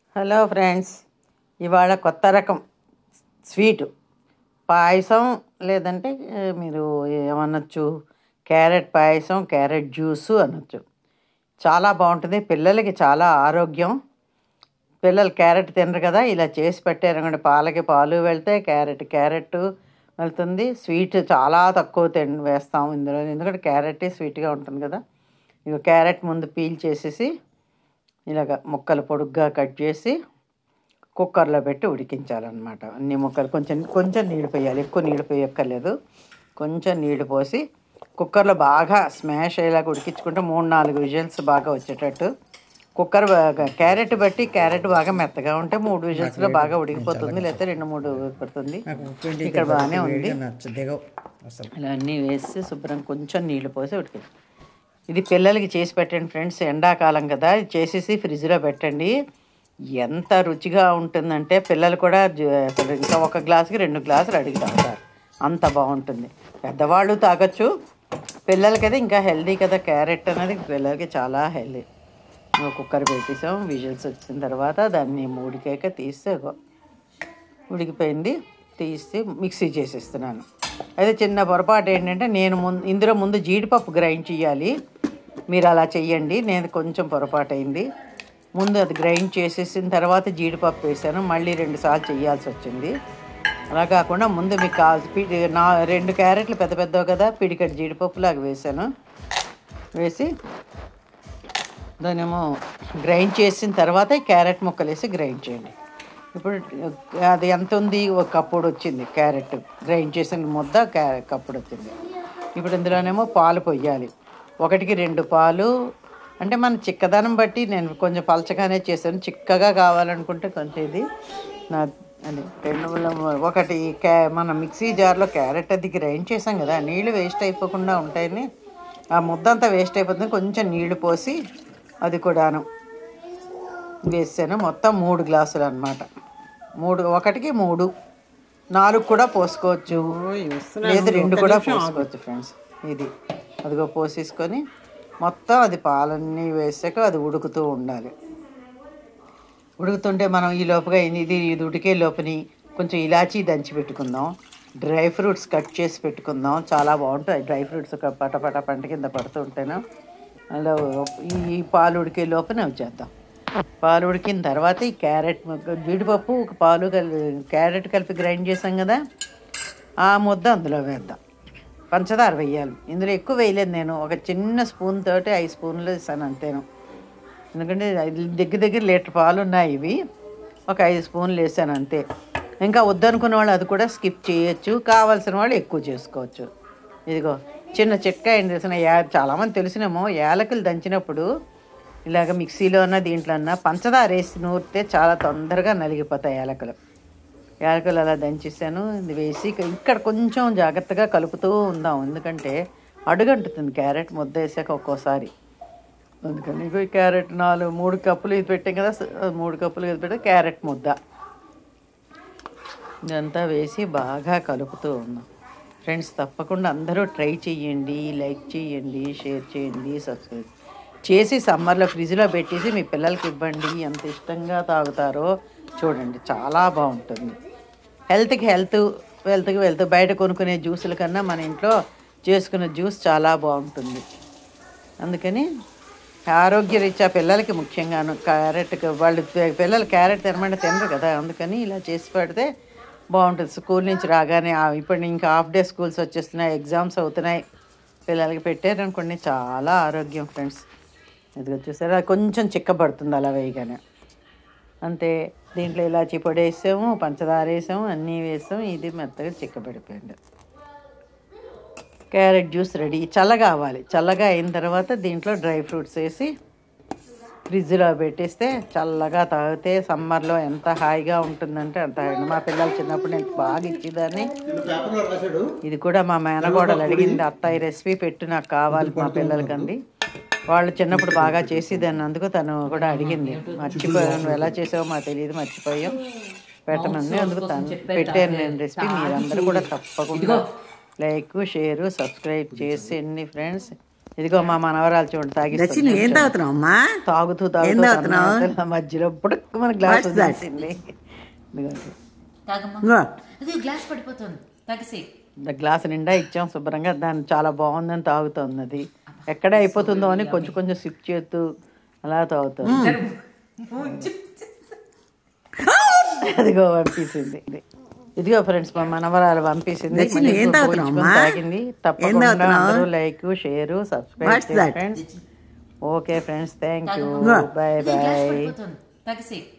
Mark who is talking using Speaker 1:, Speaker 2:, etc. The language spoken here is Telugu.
Speaker 1: హలో ఫ్రెండ్స్ ఇవాళ కొత్త రకం స్వీటు పాయసం లేదంటే ఏ, మీరు ఏమనొచ్చు క్యారెట్ పాయసం క్యారెట్ జ్యూసు అనొచ్చు చాలా బాగుంటుంది పిల్లలకి చాలా ఆరోగ్యం పిల్లలు క్యారెట్ తినరు కదా ఇలా చేసి పెట్టారనుకోండి పాలకి పాలు వెళ్తే క్యారెట్ క్యారెట్ వెళ్తుంది స్వీట్ చాలా తక్కువ తిన్ వేస్తాం ఇందులో ఎందుకంటే క్యారెట్ స్వీట్గా ఉంటుంది కదా ఇక క్యారెట్ ముందు పీల్ చేసేసి ఇలాగ ముక్కలు పొడుగ్గా కట్ చేసి కుక్కర్లో పెట్టి ఉడికించాలన్నమాట అన్ని ముక్కలు కొంచెం కొంచెం నీళ్ళు పోయాలి ఎక్కువ నీళ్ళు పోయక్కర్లేదు కొంచెం నీళ్ళు పోసి కుక్కర్లో బాగా స్మాష్ అయ్యేలాగా ఉడికించుకుంటే మూడు నాలుగు విజిల్స్ బాగా వచ్చేటట్టు కుక్కర్ బాగా క్యారెట్ బట్టి క్యారెట్ బాగా మెత్తగా ఉంటే మూడు విజిల్స్లో బాగా ఉడికిపోతుంది లేకపోతే రెండు మూడు పడుతుంది ఇక్కడ బాగానే ఉంది
Speaker 2: దిగవు అసలు
Speaker 1: ఇలా అన్నీ వేసి శుభ్రం కొంచెం నీళ్ళు పోసి ఉడికింది ఇది పిల్లలకి చేసి పెట్టండి ఫ్రెండ్స్ ఎండాకాలం కదా ఇది చేసేసి ఫ్రిడ్జ్లో పెట్టండి ఎంత రుచిగా ఉంటుందంటే పిల్లలు కూడా జ- అసలు ఇంకా ఒక గ్లాసుకి రెండు గ్లాసులు అడిగి తాగుతారు అంత బాగుంటుంది పెద్దవాళ్ళు తాగొచ్చు పిల్లలకైతే ఇంకా హెల్దీ కదా క్యారెట్ అనేది పిల్లలకి చాలా హెల్దీ కుక్కర్ పెట్టేసాం విజిల్స్ వచ్చిన తర్వాత దాన్ని మూడికేక తీస్తే ఇగో ఉడికిపోయింది తీసి మిక్సీ చేసేస్తున్నాను అయితే చిన్న పొరపాటు ఏంటంటే నేను ముందు ఇందులో ముందు జీడిపప్పు గ్రైండ్ చేయాలి మీరు అలా చెయ్యండి నేను కొంచెం పొరపాటు అయింది ముందు అది గ్రైండ్ చేసేసిన తర్వాత జీడిపప్పు వేసాను మళ్ళీ రెండు సార్లు చేయాల్సి వచ్చింది అలా కాకుండా ముందు మీకు కావాల్సి పిడి నా రెండు క్యారెట్లు పెద్ద పెద్దవి కదా పిడికటి జీడిపప్పు లాగా వేసాను వేసి దానేమో గ్రైండ్ చేసిన తర్వాత ఈ క్యారెట్ ముక్కలు వేసి గ్రైండ్ చేయండి ఇప్పుడు అది ఎంత ఉంది ఒక కప్పుడు వచ్చింది క్యారెట్ గ్రైండ్ చేసిన ముద్ద క్యా కప్పుడు వచ్చింది ఇప్పుడు ఇందులోనేమో పాలు పొయ్యాలి ఒకటికి రెండు పాలు అంటే మన చిక్కదనం బట్టి నేను కొంచెం పలచగానే చేశాను చిక్కగా కావాలనుకుంటే కొంచెం ఇది నా అది రెండు వల్ల- ఒకటి క్యా మన మిక్సీ జార్లో క్యారెట్ అది గ్రైండ్ చేసాం కదా నీళ్ళు వేస్ట్ అయిపోకుండా ఉంటాయని ఆ ముద్ద అంతా వేస్ట్ అయిపోతుంది కొంచెం నీళ్లు పోసి అది కూడాను వేసాను మొత్తం మూడు గ్లాసులు అనమాట మూడు ఒకటికి మూడు నాలుగు కూడా పోసుకోవచ్చు లేదు రెండు కూడా పోసుకోవచ్చు ఫ్రెండ్స్ ఇది అదిగో పోసేసుకొని మొత్తం అది పాలన్నీ వేసాక అది ఉడుకుతూ ఉండాలి ఉడుకుతుంటే మనం ఈ లోపుగా ఇది ఇది ఉడికే లోపుని కొంచెం ఇలాచీ దంచి పెట్టుకుందాం డ్రై ఫ్రూట్స్ కట్ చేసి పెట్టుకుందాం చాలా బాగుంటాయి డ్రై ఫ్రూట్స్ ఒక పటపట పంట కింద పడుతూ ఉంటేను అలా ఈ పాలు ఉడికే లోపున వచ్చేద్దాం పాలు ఉడికిన తర్వాత ఈ క్యారెట్ ముక్క- జీడిపప్పు ఒక పాలు కలిపి క్యారెట్ కలిపి గ్రైండ్ చేసాం కదా ఆ ముద్ద అందులో వేద్దాం పంచదార వేయాలి ఇందులో ఎక్కువ వేయలేదు నేను ఒక చిన్న స్పూన్ తోటి ఐదు స్పూన్లు వేసాను అంతేను ఎందుకంటే ఐదు- దగ్గర దగ్గర లీటర్ పాలు ఉన్నాయి ఇవి ఒక ఐదు స్పూన్లు వేసాను అంతే ఇంకా వద్దనుకున్న వాళ్ళు అది కూడా స్కిప్ చేయొచ్చు కావాల్సిన వాళ్ళు ఎక్కువ చేసుకోవచ్చు ఇదిగో చిన్న చెక్క ఏం తెలిసిన యా చాలామంది తెలిసినేమో యాలకులు దంచినప్పుడు ఇలాగ మిక్సీలో అన్న దీంట్లో అన్న పంచదార వేసి నూరితే చాలా తొందరగా నలిగిపోతాయి యాలకులు యాలకులు అలా దంచేసాను ఇది వేసి ఇక ఇక్కడ కొంచెం జాగ్రత్తగా కలుపుతూ ఉందాం ఎందుకంటే అడుగంటుతుంది క్యారెట్ ముద్ద వేసాక ఒక్కోసారి అందుకని ఇగో ఈ క్యారెట్ నాలుగు మూడు కప్పులు ఇది పెట్టాం కదా స- మూడు కప్పులు ఇది పెడితే క్యారెట్ ముద్ద ఇదంతా వేసి బాగా కలుపుతూ ఉన్నాం ఫ్రెండ్స్ తప్పకుండా అందరూ ట్రై చేయండి లైక్ చేయండి షేర్ చేయండి సబ్స్క్రైబ్ చేసి సమ్మర్లో ఫ్రిడ్జ్లో పెట్టేసి మీ పిల్లలకి ఇవ్వండి ఎంత ఇష్టంగా తాగుతారో చూడండి చాలా బాగుంటుంది హెల్త్కి హెల్త్ హెల్త్కి వెళ్తూ బయట కొనుక్కునే జ్యూసుల కన్నా మన ఇంట్లో చేసుకునే జ్యూస్ చాలా బాగుంటుంది అందుకని ఆరోగ్యరీత్యా పిల్లలకి ముఖ్యంగాను క్యారెట్ వాళ్ళు పి- పిల్లలు క్యారెట్ తినమంటే తినరు కదా అందుకని ఇలా చేసి పెడితే బాగుంటుంది స్కూల్ నుంచి రాగానే ఆ- ఇప్పుడు ఇంకా హాఫ్ డే స్కూల్స్ వచ్చేస్తున్నాయి ఎగ్జామ్స్ అవుతున్నాయి పిల్లలకి పెట్టారనుకోండి చాలా ఆరోగ్యం ఫ్రెండ్స్ ఇది చూసారా కొంచెం చిక్కబడుతుంది అలా వేయగానే అంతే దీంట్లో ఇలాచి పొడి వేసాము పంచదార వేసాము అన్నీ వేసాము ఇది మెత్తగా చిక్కబడిపోయింది క్యారెట్ జ్యూస్ రెడీ చల్లగా అవ్వాలి చల్లగా అయిన తర్వాత దీంట్లో డ్రై ఫ్రూట్స్ వేసి ఫ్రిడ్జ్లో పెట్టేస్తే చల్లగా తాగితే సమ్మర్లో ఎంత హాయిగా ఉంటుందంటే అంత హాయిగా మా పిల్లలు చిన్నప్పుడు నేను బాగా ఇచ్చేదాన్ని ఇది కూడా మా మేనగోడలు అడిగింది అత్త ఈ రెసిపీ పెట్టు నాకు కావాలి మా పిల్లలకండి వాళ్ళు చిన్నప్పుడు బాగా చేసేదాన్ని అందుకు తను కూడా అడిగింది మర్చిపోయాను నువ్వు ఎలా చేసావో మాకు తెలియదు మర్చిపోయాం పెట్టమని అందుకు తను పెట్టాను నేను రెసిపీ మీరందరూ కూడా తప్పకుండా లైక్ షేర్ సబ్స్క్రైబ్ చేసేయండి ఫ్రెండ్స్ ఇదిగో మా మనవరాలు చూడండి
Speaker 2: దర్శిని
Speaker 1: తాగిస్తుంది
Speaker 2: ఏం తాగుతున్నావు అమ్మా
Speaker 1: తాగుతూ
Speaker 2: ఏం
Speaker 1: తాగుతూ
Speaker 2: తాగుతున్నావు?
Speaker 1: తన మధ్యలో పుడుక్కు మన గ్లాస్
Speaker 2: What's that?
Speaker 1: వదిలేసింది ఇదిగోండి.
Speaker 3: తాగమ్మా
Speaker 2: ఇంగో.
Speaker 3: అది గ్లాస్ పడిపోతుంది తాగసే
Speaker 1: ద గ్లాస్ నిండా ఇచ్చాం శుభ్రంగా దాన్ని చాలా బాగుందని తాగుతుంది అది ఎక్కడే అయిపోతుందో అని కొంచెం కొంచెం సిప్ చేస్తూ అలా తాగుతుంది అదిగో పంపించింది ఇదిగో ఫ్రెండ్స్ మా మనవరాలు పంపించింది
Speaker 2: దర్శిని
Speaker 1: మళ్ళీ
Speaker 2: ఏం
Speaker 1: ఇప్పుడు
Speaker 2: తాగుతున్నావు
Speaker 1: పోయించుకొని
Speaker 2: అమ్మా?
Speaker 1: తాగింది
Speaker 2: ఏం
Speaker 1: తప్పకుండా
Speaker 2: తాగుతున్నావు?
Speaker 1: అందరూ like share
Speaker 2: What's
Speaker 1: subscribe
Speaker 2: that?
Speaker 1: Friends okay friends thank you
Speaker 3: తాగమ్మా
Speaker 1: బాయ్
Speaker 3: అది గ్లాస్
Speaker 1: బాయ్
Speaker 3: పడిపోతుంది తాగసే